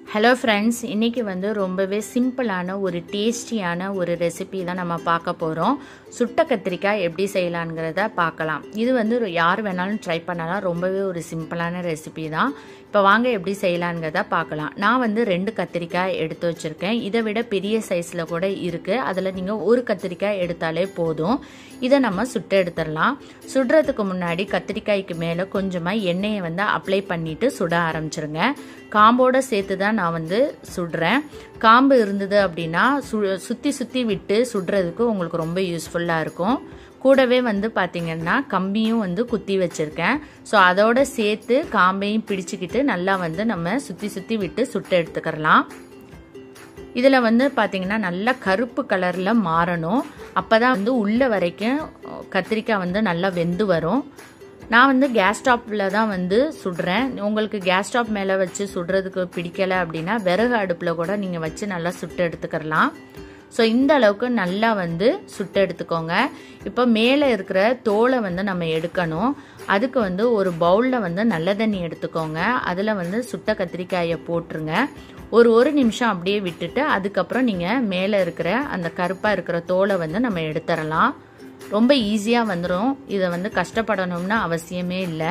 hello friends இன்றைக்கி வந்து ரொம்பவே சிம்பிளான ஒரு டேஸ்டியான ஒரு ரெசிபி தான் நம்ம பார்க்க போகிறோம் சுட்ட கத்திரிக்காய் எப்படி செய்யலாங்கிறத பார்க்கலாம் இது வந்து ஒரு யார் வேணாலும் ட்ரை பண்ணலாம் ரொம்பவே ஒரு சிம்பிளான ரெசிபி தான் இப்போ வாங்க எப்படி செய்யலாங்கிறத பார்க்கலாம் நான் வந்து ரெண்டு கத்திரிக்காய் எடுத்து வச்சுருக்கேன் இதை விட பெரிய சைஸில் கூட இருக்குது அதில் நீங்கள் ஒரு கத்திரிக்காய் எடுத்தாலே போதும் இதை நம்ம சுட்டு எடுத்துடலாம் சுடுறதுக்கு முன்னாடி கத்திரிக்காய்க்கு மேலே கொஞ்சமாக எண்ணெயை வந்து அப்ளை பண்ணிவிட்டு சுட ஆரம்பிச்சிருங்க காம்போட சேர்த்து தான் நான் வந்து சுடுறேன் காம்பு இருந்தது அப்படின்னா சு சுற்றி சுற்றி விட்டு சுடுறதுக்கு உங்களுக்கு ரொம்ப யூஸ்ஃபுல்லாக இருக்கும் கூடவே வந்து பார்த்திங்கன்னா கம்பியும் வந்து குத்தி வச்சுருக்கேன் ஸோ அதோட சேர்த்து காம்பையும் பிடிச்சிக்கிட்டு நல்லா வந்து நம்ம சுற்றி சுற்றி விட்டு சுட்டு எடுத்துக்கிறலாம் இதில் வந்து பார்த்திங்கன்னா நல்லா கருப்பு கலரில் மாறணும் அப்போ தான் வந்து உள்ள வரைக்கும் கத்திரிக்காய் வந்து நல்லா வெந்து வரும் நான் வந்து கேஸ் ஸ்டாப்பில் தான் வந்து சுடுறேன் உங்களுக்கு கேஸ் ஸ்டாப் மேலே வச்சு சுடுறதுக்கு பிடிக்கலை அப்படின்னா விறகு அடுப்பில் கூட நீங்கள் வச்சு நல்லா சுட்டு எடுத்துக்கிறலாம் ஸோ இந்த அளவுக்கு நல்லா வந்து சுட்டு எடுத்துக்கோங்க இப்போ மேலே இருக்கிற தோலை வந்து நம்ம எடுக்கணும் அதுக்கு வந்து ஒரு பவுலில் வந்து நல்ல தண்ணி எடுத்துக்கோங்க அதில் வந்து சுட்ட கத்திரிக்காயை போட்டுருங்க ஒரு ஒரு நிமிஷம் அப்படியே விட்டுட்டு அதுக்கப்புறம் நீங்கள் மேலே இருக்கிற அந்த கருப்பாக இருக்கிற தோலை வந்து நம்ம எடுத்துடலாம் ரொம்ப ஈஸியாக வந்துடும் இதை வந்து கஷ்டப்படணும்னு அவசியமே இல்லை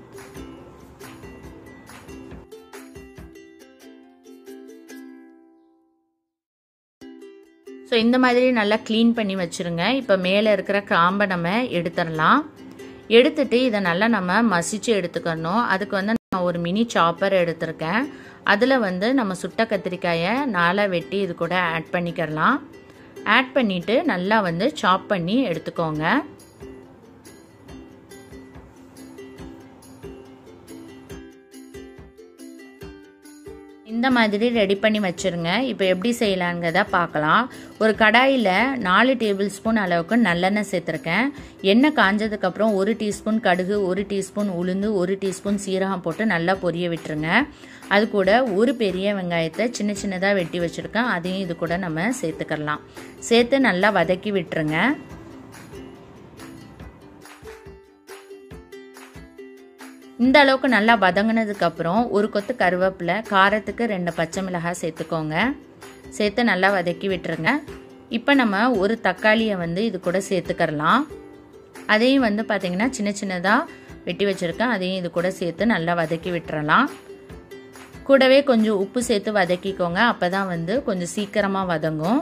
ஸோ இந்த மாதிரி நல்லா க்ளீன் பண்ணி வச்சுருங்க இப்போ மேலே இருக்கிற காம்பை நம்ம எடுத்துடலாம் எடுத்துட்டு இதை நல்லா நம்ம மசிச்சு எடுத்துக்கணும் அதுக்கு வந்து நான் ஒரு மினி சாப்பர் எடுத்திருக்கேன் அதில் வந்து நம்ம சுட்ட கத்திரிக்காயை நாளாக வெட்டி இது கூட ஆட் பண்ணிக்கிறலாம் ஆட் பண்ணிவிட்டு நல்லா வந்து சாப் பண்ணி எடுத்துக்கோங்க இந்த மாதிரி ரெடி பண்ணி வச்சுருங்க இப்போ எப்படி செய்யலாங்கிறத பார்க்கலாம் ஒரு கடாயில் நாலு டேபிள் ஸ்பூன் அளவுக்கு நல்லெண்ணெய் சேர்த்துருக்கேன் எண்ணெய் காஞ்சதுக்கப்புறம் ஒரு டீஸ்பூன் கடுகு ஒரு டீஸ்பூன் உளுந்து ஒரு டீஸ்பூன் சீரகம் போட்டு நல்லா பொரிய விட்டுருங்க அது கூட ஒரு பெரிய வெங்காயத்தை சின்ன சின்னதாக வெட்டி வச்சுருக்கேன் அதையும் இது கூட நம்ம சேர்த்துக்கலாம் சேர்த்து நல்லா வதக்கி விட்டுருங்க இந்த அளவுக்கு நல்லா வதங்கினதுக்கு அப்புறம் ஒரு கொத்து கருவேப்பிலை காரத்துக்கு ரெண்டு பச்சை மிளகாய் சேர்த்துக்கோங்க சேர்த்து நல்லா வதக்கி விட்டுருங்க இப்போ நம்ம ஒரு தக்காளியை வந்து இது கூட சேர்த்துக்கிறலாம் அதையும் வந்து பார்த்திங்கன்னா சின்ன சின்னதாக வெட்டி வச்சுருக்கேன் அதையும் இது கூட சேர்த்து நல்லா வதக்கி விட்டுறலாம் கூடவே கொஞ்சம் உப்பு சேர்த்து வதக்கிக்கோங்க அப்போ தான் வந்து கொஞ்சம் சீக்கிரமாக வதங்கும்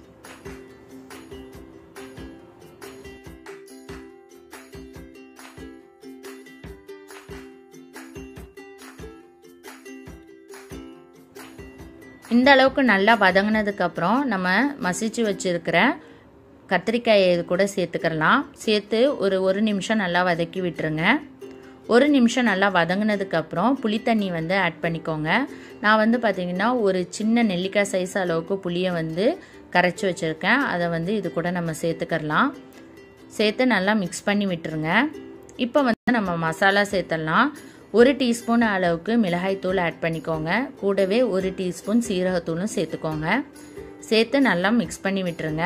இந்த அளவுக்கு நல்லா வதங்கினதுக்கப்புறம் நம்ம மசிச்சு வச்சுருக்கிற கத்திரிக்காயை இது கூட சேர்த்துக்கிறலாம் சேர்த்து ஒரு ஒரு நிமிஷம் நல்லா வதக்கி விட்டுருங்க ஒரு நிமிஷம் நல்லா வதங்கினதுக்கப்புறம் புளித்தண்ணி வந்து ஆட் பண்ணிக்கோங்க நான் வந்து பார்த்திங்கன்னா ஒரு சின்ன நெல்லிக்காய் சைஸ் அளவுக்கு புளியை வந்து கரைச்சி வச்சுருக்கேன் அதை வந்து இது கூட நம்ம சேர்த்துக்கிறலாம் சேர்த்து நல்லா மிக்ஸ் பண்ணி விட்டுருங்க இப்போ வந்து நம்ம மசாலா சேர்த்துடலாம் ஒரு டீஸ்பூன் அளவுக்கு மிளகாய்த்தூள் ஆட் பண்ணிக்கோங்க கூடவே ஒரு டீஸ்பூன் சீரகத்தூளும் சேர்த்துக்கோங்க சேர்த்து நல்லா மிக்ஸ் பண்ணி விட்டுருங்க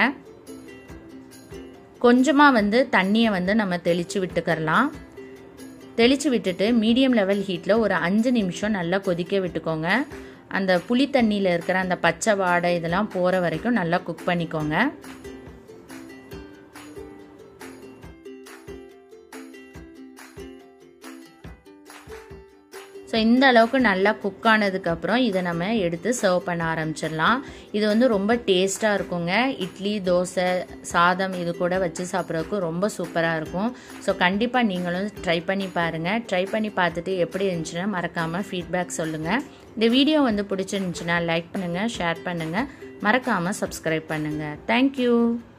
கொஞ்சமாக வந்து தண்ணியை வந்து நம்ம தெளித்து விட்டுக்கரலாம் தெளித்து விட்டுட்டு மீடியம் லெவல் ஹீட்டில் ஒரு அஞ்சு நிமிஷம் நல்லா கொதிக்க விட்டுக்கோங்க அந்த புளி தண்ணியில் இருக்கிற அந்த பச்சை வாடை இதெல்லாம் போகிற வரைக்கும் நல்லா குக் பண்ணிக்கோங்க ஸோ இந்த அளவுக்கு நல்லா குக் ஆனதுக்கப்புறம் இதை நம்ம எடுத்து சர்வ் பண்ண ஆரம்பிச்சிடலாம் இது வந்து ரொம்ப டேஸ்ட்டாக இருக்குங்க இட்லி தோசை சாதம் இது கூட வச்சு சாப்பிட்றதுக்கு ரொம்ப சூப்பராக இருக்கும் ஸோ கண்டிப்பாக நீங்களும் ட்ரை பண்ணி பாருங்கள் ட்ரை பண்ணி பார்த்துட்டு எப்படி இருந்துச்சுன்னா மறக்காமல் ஃபீட்பேக் சொல்லுங்கள் இந்த வீடியோ வந்து பிடிச்சிருந்துச்சுன்னா லைக் பண்ணுங்கள் ஷேர் பண்ணுங்கள் மறக்காமல் சப்ஸ்கிரைப் பண்ணுங்கள் தேங்க்யூ